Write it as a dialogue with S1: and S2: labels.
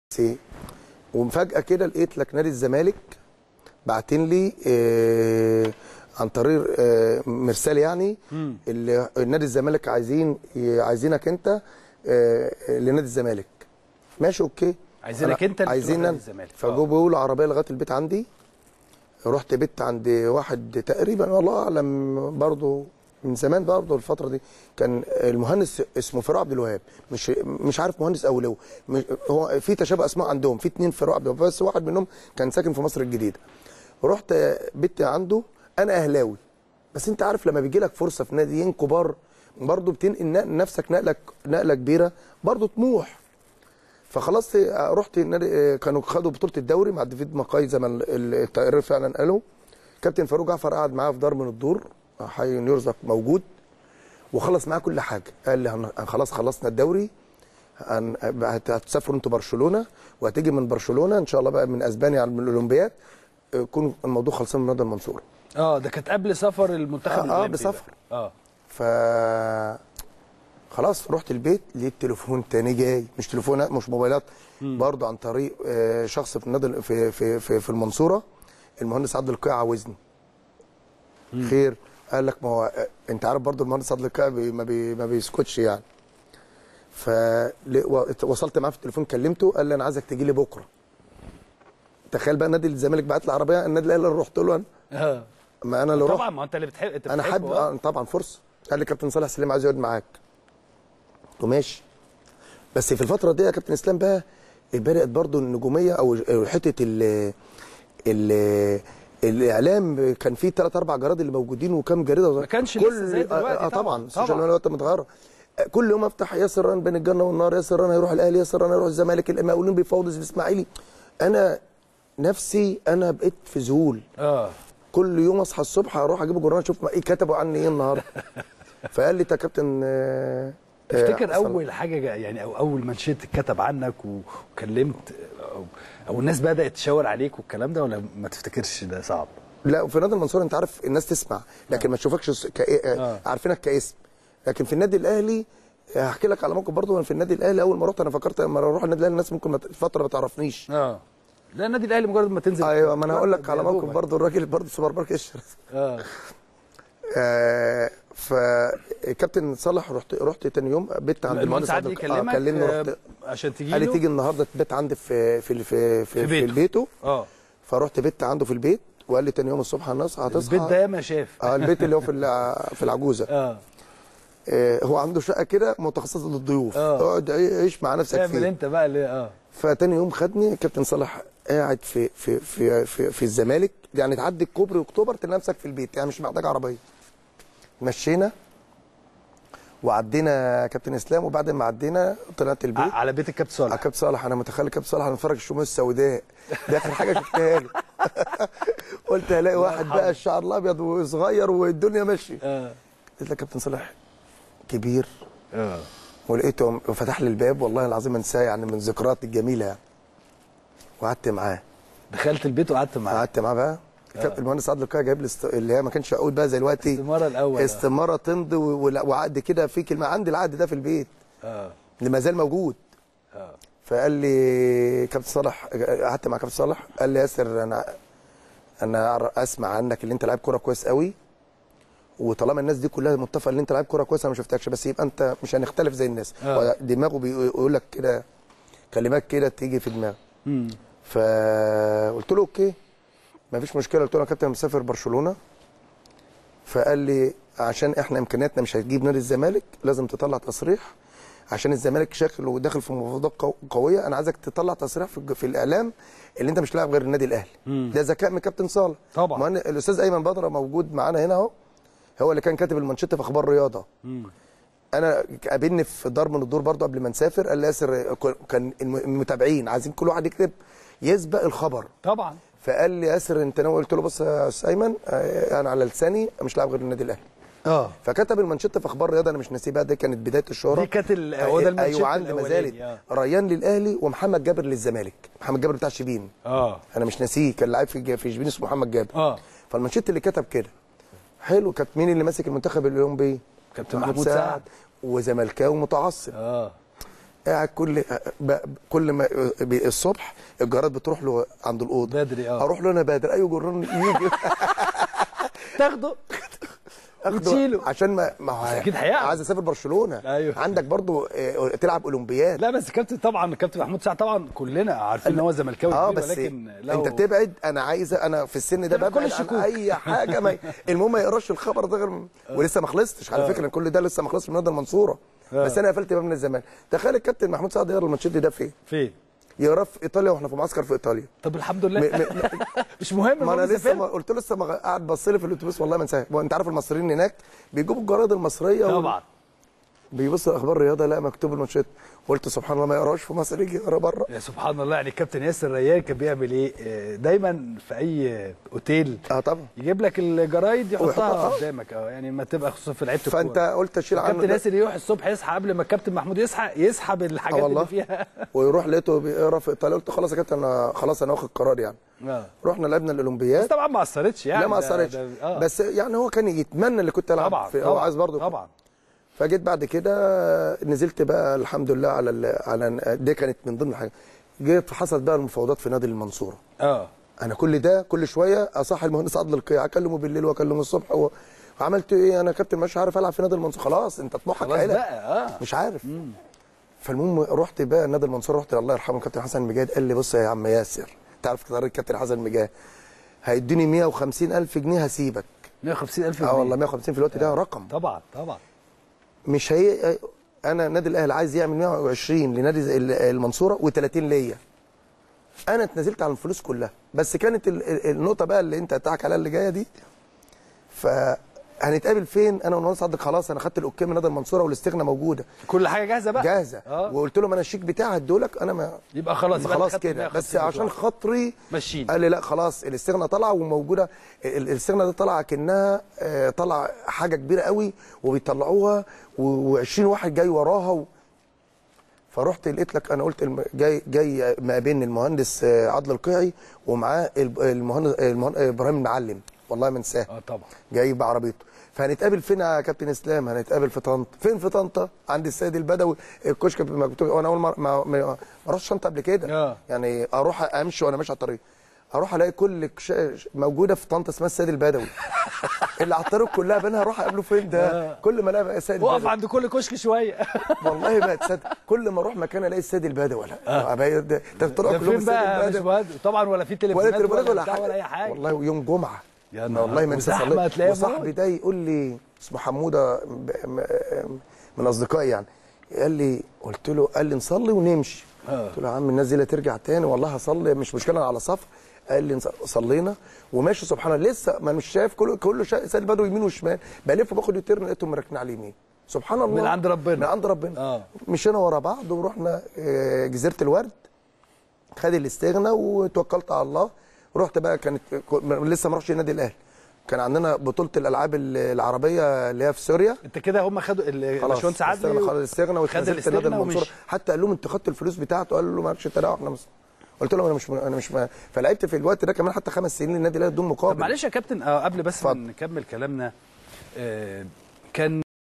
S1: ايه ومفاجاه كده لقيت لك نادي الزمالك بعتين لي آه عن طريق آه مرسال يعني اللي نادي الزمالك عايزين عايزينك انت آه لنادي الزمالك ماشي اوكي
S2: عايزينك
S1: أنا
S2: انت اللي
S1: عايزين
S2: تروح
S1: أنا.
S2: نادي الزمالك.
S1: فجو
S2: آه.
S1: بيقولوا عربيه لغايه البيت عندي رحت بيت عند واحد تقريبا والله اعلم برضه من زمان برضه الفتره دي كان المهندس اسمه فاروق عبد الوهاب مش مش عارف مهندس او لو مش هو في تشابه اسماء عندهم في اتنين فاروق عبد الوهاب بس واحد منهم كان ساكن في مصر الجديده رحت بيت عنده انا اهلاوي بس انت عارف لما بيجي لك فرصه في ناديين كبار برضه بتنقل نفسك نقله نقله كبيره برضه طموح فخلاص رحت النادي كانوا خدوا بطوله الدوري مع ديفيد مقاي زي ما ال- التقرير فعلا قالوا كابتن فاروق جعفر قعد معايا في دار من الدور حي يرزق موجود وخلص معاه كل حاجه قال لي هن- خلاص خلصنا الدوري هن- هت- هتسافروا انتوا برشلونه وهتيجي من برشلونه ان شاء الله بقى من اسبانيا على الاولمبياد يكون الموضوع خلصان من نادي المنصوره
S2: اه ده كانت قبل سفر المنتخب
S1: آه، آه،
S2: الأولمبي
S1: بسفر.
S2: بقى. اه
S1: ف خلاص رحت البيت لقيت تليفون تاني جاي مش تليفونات مش موبايلات برضه عن طريق آه، شخص في النادي في في في, في المنصوره المهندس عبد القيع عاوزني خير قال لك ما هو آه، انت عارف برضه المهندس عبد القيع بي ما, بي ما بيسكتش يعني فوصلت معاه في التليفون كلمته قال لي انا عايزك تجي لي بكره تخيل بقى نادي الزمالك بعت لي عربيه النادي الاهلي اللي رحت له انا
S2: اه
S1: ما انا اللي رحت
S2: طبعا ما انت اللي بتحب انت
S1: انا
S2: بتحبه،
S1: حابب
S2: آه.
S1: آه طبعا فرصه قال لي كابتن صالح سليم عايز يقعد معاك قلت له ماشي بس في الفتره دي يا كابتن اسلام بقى بدات برضو النجوميه او أو حته ال ال الاعلام كان فيه ثلاث اربع جرائد اللي موجودين وكام جريده
S2: ما كانش لسه زي دلوقتي
S1: اه, آه
S2: طبعاً.
S1: طبعا السوشيال
S2: طبعاً.
S1: ميديا دلوقتي متغيره آه، كل يوم افتح ياسر ران بين الجنه والنار ياسر ران هيروح الاهلي ياسر ران هيروح الزمالك المقاولين بيفاوضوا الاسماعيلي انا نفسي انا بقيت في ذهول
S2: اه
S1: كل يوم اصحى الصبح اروح اجيب الجورنال اشوف ما- ايه كتبوا عني ايه النهارده فقال لي يا كابتن آه، آه،
S2: تفتكر
S1: حسن.
S2: اول حاجه جا- يعني او اول منشيت اتكتب عنك و- وكلمت او, أو الناس بدات تشاور عليك والكلام ده ولا ما تفتكرش ده صعب
S1: لا في نادي المنصوره انت عارف الناس تسمع لكن ما تشوفكش س- كإيه- آه،
S2: آه.
S1: عارفينك كاسم لكن في النادي الاهلي آه، هحكي لك على موقف برضه وانا في النادي الاهلي اول ما رحت انا فكرت لما اروح النادي الاهلي الناس ممكن ما ت- فتره ما تعرفنيش
S2: اه لا النادي الاهلي مجرد ما تنزل
S1: ايوه ما انا هقول لك على
S2: يا
S1: موقف
S2: دوبك.
S1: برضه الراجل برضه سوبر ماركت
S2: اه
S1: آه فكابتن صالح رحت رحت تاني يوم بيت عند
S2: المهندس عادل
S1: عبد-
S2: يكلمك
S1: كلمني
S2: آه،
S1: رحت
S2: عشان تيجي
S1: قال لي
S2: له؟
S1: تيجي النهارده تبات عندي في في في في, في,
S2: بيته.
S1: في بيته
S2: اه
S1: فرحت بيت عنده في البيت وقال لي تاني يوم الصبح الناس هتصحى
S2: البيت ده ياما شاف
S1: اه البيت اللي هو في الع- في العجوزه
S2: اه
S1: آه هو عنده شقه كده متخصصه للضيوف
S2: آه.
S1: اقعد عي- عيش مع نفسك
S2: تعمل
S1: فيه
S2: انت بقى اللي اه
S1: فتاني يوم خدني كابتن صالح قاعد في في في في, في الزمالك يعني تعدي الكوبري اكتوبر تلاقي نفسك في البيت يعني مش محتاج عربيه مشينا وعدينا كابتن اسلام وبعد ما عدينا طلعت البيت
S2: ع- على بيت الكابتن صالح
S1: على كابتن صالح انا متخيل كابتن صالح هنتفرج الشموع السوداء ده اخر حاجه شفتها له قلت هلاقي واحد بقى الشعر الابيض وصغير والدنيا ماشيه
S2: اه
S1: قلت له كابتن صالح كبير
S2: اه
S1: ولقيته فتح لي الباب والله العظيم ما انساه يعني من ذكرياتي الجميله يعني وقعدت معاه
S2: دخلت البيت وقعدت معاه
S1: قعدت معاه بقى كابتن المهندس عادل القيعي جايب لي است... اللي هي ما كانش عقود بقى زي دلوقتي
S2: استمارة الأول، آه.
S1: استماره تمضي و- ولا- وعقد كده في كلمه عندي العقد ده في البيت
S2: اه
S1: اللي ما زال موجود
S2: اه
S1: فقال لي كابتن صالح قعدت مع كابتن صالح قال لي ياسر انا انا أعرف- اسمع عنك اللي انت لعيب كوره كويس قوي وطالما الناس دي كلها متفقه ان انت لعيب كوره كويس انا ما شفتكش بس يبقى انت مش هنختلف زي الناس
S2: آه.
S1: هو دماغه بيقول لك كده كلمات كده تيجي في دماغه
S2: امم
S1: فقلت له اوكي ما فيش مشكله قلت له يا كابتن أنا مسافر برشلونه فقال لي عشان احنا امكانياتنا مش هتجيب نادي الزمالك لازم تطلع تصريح عشان الزمالك شكله وداخل في مفاوضات قو- قويه انا عايزك تطلع تصريح في, الج- في الاعلام اللي انت مش لاعب غير النادي الاهلي ده ذكاء من كابتن صالح
S2: طبعا.
S1: ما أنا- الاستاذ ايمن بدره موجود معانا هنا اهو هو اللي كان كاتب المانشيت في اخبار رياضه انا قابلني في دار من الدور برضه قبل ما نسافر قال لي ياسر كان الم- المتابعين عايزين كل واحد يكتب يسبق الخبر
S2: طبعا
S1: فقال لي ياسر انت ناوي قلت له بص يا استاذ ايمن آه، انا على لساني مش لاعب غير النادي الاهلي
S2: اه
S1: فكتب المانشيت في اخبار رياضه انا مش ناسيه بقى دي كانت بدايه الشهره
S2: دي كانت ال- هو ده المانشيت
S1: ايوه عندي ما
S2: الأولاني،
S1: زالت
S2: آه.
S1: ريان للاهلي ومحمد جابر للزمالك محمد جابر بتاع شبين
S2: اه
S1: انا مش ناسيه كان لعيب في في شبين اسمه محمد جابر
S2: اه
S1: فالمانشيت اللي كتب كده حلو كانت مين اللي ماسك المنتخب اليوم بيه
S2: كابتن محمود سعد.
S1: وزملكاوي متعصب
S2: اه
S1: قاعد كل ب- كل ما ب- الصبح الجراد بتروح له عند الاوضه
S2: بدري اه
S1: اروح له انا بادر اي جران يجي
S2: تاخده
S1: اخده
S2: وتشيله.
S1: عشان ما ما هو
S2: أكيد هيقعد.
S1: عايز اسافر برشلونه
S2: أيوه.
S1: عندك برضو آه، تلعب اولمبياد
S2: لا بس كابتن طبعا كابتن محمود سعد طبعا كلنا عارفين ان هو زملكاوي
S1: اه
S2: كبير
S1: بس
S2: ولكن له
S1: انت بتبعد انا عايز انا في السن ده
S2: تبعد كل
S1: ببعد عن
S2: الشكوك.
S1: اي حاجه ما المهم ما يقراش الخبر ده غير ولسه ما خلصتش على فكره كل ده لسه ما خلصش من نادي المنصوره بس انا قفلت باب من الزمان تخيل الكابتن محمود سعد يقرا الماتشات ده فين
S2: فين
S1: يقراه في ايطاليا واحنا في معسكر في ايطاليا
S2: طب الحمد
S1: م-
S2: لله
S1: م-
S2: مش مهم
S1: ما
S2: المهم
S1: انا لسه
S2: سافرت.
S1: ما قلت له لسه ما قاعد بص لي في الاتوبيس والله ما انساها انت عارف المصريين هناك بيجيبوا الجرايد المصريه وال-
S2: طبعا
S1: بيبص اخبار الرياضه لا مكتوب الماتشات قلت سبحان الله ما يقراش في مصر يجي يقرا بره
S2: يا سبحان الله يعني كابتن ياسر ريان كان بيعمل ايه آه، دايما في اي اوتيل
S1: اه طبعا
S2: يجيب لك الجرايد يحطها
S1: ويحطها.
S2: قدامك اه يعني ما تبقى خصوصا في لعيبه الكوره
S1: فانت قلت اشيل عنه
S2: كابتن
S1: ده.
S2: ياسر يروح الصبح يصحى قبل ما الكابتن محمود يصحى يسحب الحاجات
S1: اه والله
S2: اللي فيها
S1: ويروح لقيته بيقرا في ايطاليا قلت خلاص يا كابتن انا خلاص انا واخد قرار يعني
S2: اه
S1: رحنا لعبنا
S2: بس
S1: الاولمبياد
S2: طبعا ما اثرتش يعني
S1: لا ما
S2: ده-
S1: اثرتش
S2: ده- آه.
S1: بس يعني هو كان يتمنى اللي كنت العب
S2: طبعا
S1: في هو
S2: طبعا
S1: عايز برضه
S2: طبعا
S1: فجيت بعد كده نزلت بقى الحمد لله على ال... على دي كانت من ضمن الحاجات جيت حصلت بقى المفاوضات في نادي المنصوره
S2: اه
S1: انا كل ده كل شويه اصحي المهندس عادل القيع اكلمه بالليل واكلمه الصبح و... وعملت ايه انا كابتن مش عارف العب في نادي المنصوره خلاص انت طموحك
S2: خلاص
S1: عالي
S2: بقى اه
S1: مش عارف فالمهم رحت بقى نادي المنصوره رحت الله يرحمه كابتن حسن مجاهد قال لي بص يا عم ياسر تعرف طريقه كابتن حسن مجاهد هيديني 150 الف جنيه هسيبك
S2: 150000
S1: اه والله 150 في الوقت ده رقم
S2: طبعا طبعا
S1: مش هي انا نادي الاهلي عايز يعمل 120 لنادي زي ال- المنصوره و30 ليا انا اتنازلت عن الفلوس كلها بس كانت ال- ال- النقطه بقى اللي انت هتحكي عليها اللي جايه دي فهنتقابل فين انا والمهندس عبد خلاص انا خدت الاوكي من نادي المنصوره والاستغنى موجوده
S2: كل حاجه جاهزه بقى
S1: جاهزه
S2: اه
S1: وقلت لهم انا الشيك بتاعي هديهولك انا ما
S2: يبقى خلاص يبقى
S1: خلاص
S2: أنت خدت
S1: كده
S2: 150
S1: بس عشان
S2: بتوعك.
S1: خاطري
S2: ماشيين
S1: قال لي لا خلاص الاستغنى طالعه وموجوده ال- الاستغنى ده طالعه كانها آه، طالعه حاجه كبيره قوي وبيطلعوها و20 واحد جاي وراها و... فرحت لقيت لك انا قلت الم- جاي جاي ما بين المهندس آه، عادل القيعي ومعاه الب- المهندس المهن- ابراهيم المعلم والله ما انساه
S2: اه طبعا
S1: جاي بعربيته فهنتقابل فين يا كابتن اسلام هنتقابل في طنطا فين في طنطا عند السيد البدوي الكشك مكتوب وانا اول مره ما ما ما رحتش طنطا قبل كده
S2: آه.
S1: يعني اروح امشي وانا ماشي على الطريق اروح الاقي كل كش... موجوده في طنطا اسمها السيد البدوي اللي على الطريق كلها بينها اروح اقابله فين ده كل ما الاقي السيد
S2: وقف
S1: البدوي
S2: عند كل كشك شويه
S1: والله ما تصدق كل ما اروح مكان الاقي السيد البدوي لا أبقى- ده انت بتروح
S2: ده
S1: كلهم
S2: فين
S1: السيد
S2: بقى يا
S1: البدوي
S2: باشمهندس طبعا ولا في تليفونات
S1: ولا تليفونات ولا
S2: بتاع
S1: حاجه
S2: ولا اي حاجه
S1: والله ويوم جمعه
S2: يا نهار
S1: والله ما انسى
S2: وزحمة
S1: صليت
S2: هتلاقيها
S1: وصاحبي ده يقول لي اسمه حموده ب- م- من اصدقائي يعني قال لي قلت له قال لي نصلي ونمشي
S2: آه.
S1: قلت له يا عم الناس دي لا ترجع تاني والله هصلي مش مشكله أنا على صف قال لي نص- صلينا وماشي سبحان الله لسه ما مش شايف كله كله شا- سيد بدوي يمين وشمال بلف باخد يوتيرن لقيتهم مركنين على اليمين سبحان الله
S2: من عند ربنا.
S1: من عند ربنا
S2: آه.
S1: مشينا ورا بعض ورحنا آه، جزيره الورد خد الاستغنى وتوكلت على الله رحت بقى كانت لسه ما رحتش النادي الاهلي كان عندنا بطوله الالعاب العربيه اللي هي في سوريا
S2: انت كده هم خدوا ال-
S1: خلاص
S2: الباشمهندس
S1: استغنى
S2: عدلي
S1: خلاص الاستغنى
S2: خد
S1: واتنزلت
S2: الاستغنى
S1: النادي المنصوره
S2: ومشي.
S1: حتى قال لهم انت خدت الفلوس بتاعته قال له مالكش تدعوا احنا مس... قلت لهم انا مش م... انا مش م... فلعبت في الوقت ده كمان حتى خمس سنين للنادي الاهلي بدون مقابل
S2: طب معلش يا كابتن آه قبل بس ما
S1: اتفضل.
S2: نكمل كلامنا آه كان